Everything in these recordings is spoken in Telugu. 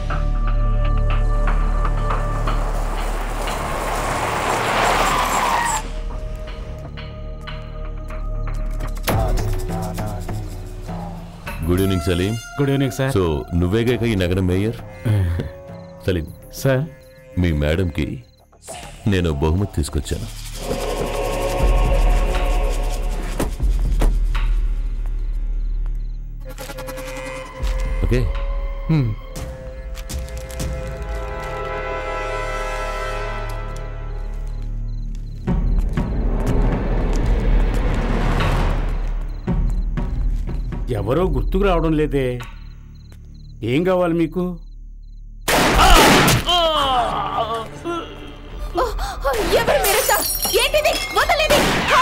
Good evening Salim good evening sir so నువ్వేగాక ఈ నగరం మేయర్ సలీం సార్ మీ మేడంకి నేను బహుమతి తీసుకొచ్చాను ఓకే ఎవరో గుర్తుకు రావడం లేదే ఏం కావాలి మీకు ఎవరు మీరంతా ఏంటిది వదలండి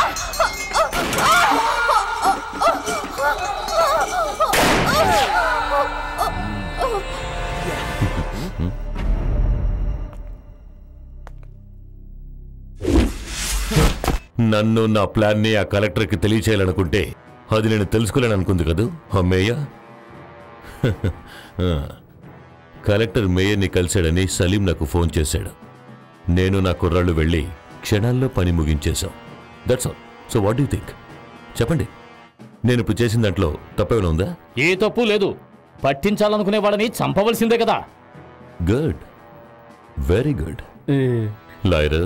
నన్ను నా ప్లాన్ని ఆ కలెక్టర్కి తెలియచేయాలనుకుంటే అది నేను తెలుసుకోలేను అనుకుంది కదూ అమ్మేయ ఆ. కలెక్టర్ మేయర్ని కలిశాడని సలీం నాకు ఫోన్ చేశాడు నేను నా కుర్రాళ్ళు వెళ్ళి క్షణాల్లో పని ముగించేశాం that's all so what you think చెప్పండి నేను ఇప్పుడు చేసిన దాంట్లో తప్పేమైనా ఉందా ఏ తప్పు లేదు పట్టించాలనుకునే వాళ్ళని చంపవలసిందే కదా గుడ్ వెరీ గుడ్ లాయర్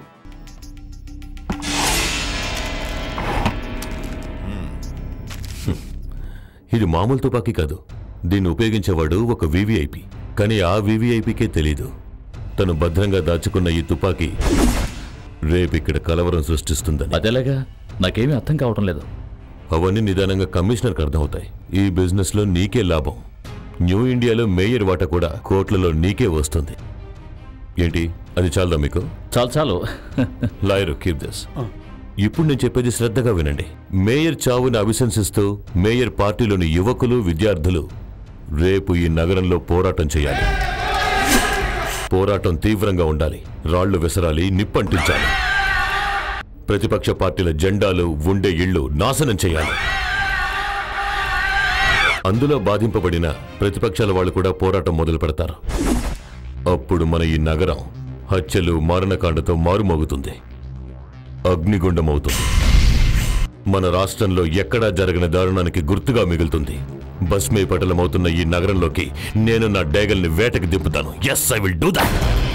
ఇది మామూలు తుపాకీ కాదు దీన్ని ఉపయోగించేవాడు ఒక వివిఐపి కానీ ఆ వివిఐపికే తెలీదు తను భద్రంగా దాచుకున్న ఈ తుపాకీ రేపు ఇక్కడ కలవరం సృష్టిస్తుందని అదేలాగా నాకేమీ అర్థం కావటం లేదు అవన్నీ నిదానంగా కమిషనర్కి అర్థమవుతాయి ఈ బిజినెస్లో నీకే లాభం న్యూ ఇండియాలో మేయర్ వాటా కూడా కోట్లలో నీకే వస్తుంది ఏంటి అది చాలదా మీకు చాలు చాలు లాయర్ కీప్ దిస్ ఇప్పుడు నేను చెప్పేది శ్రద్ధగా వినండి మేయర్ చావుని అభిశంసిస్తూ మేయర్ పార్టీలోని యువకులు విద్యార్థులు రేపు ఈ నగరంలో పోరాటం చేయాలి పోరాటం తీవ్రంగా ఉండాలి రాళ్లు విసరాలి నిప్పంటించాలి ప్రతిపక్ష పార్టీల జెండాలు ఉండే ఇళ్లు నాశనం చేయాలి అందులో బాధింపబడిన ప్రతిపక్షాల వాళ్ళు కూడా పోరాటం మొదలు పెడతారు అప్పుడు మన ఈ నగరం హత్యలు మారణకాండతో మారుమోగుతుంది అగ్నిగుండమవుతుంది మన రాష్ట్రంలో ఎక్కడా జరగని దారుణానికి గుర్తుగా మిగులుతుంది భస్మే పటలమవుతున్న ఈ నగరంలోకి నేను నా డేగల్ని వేటకి దింపుతాను yes I will do that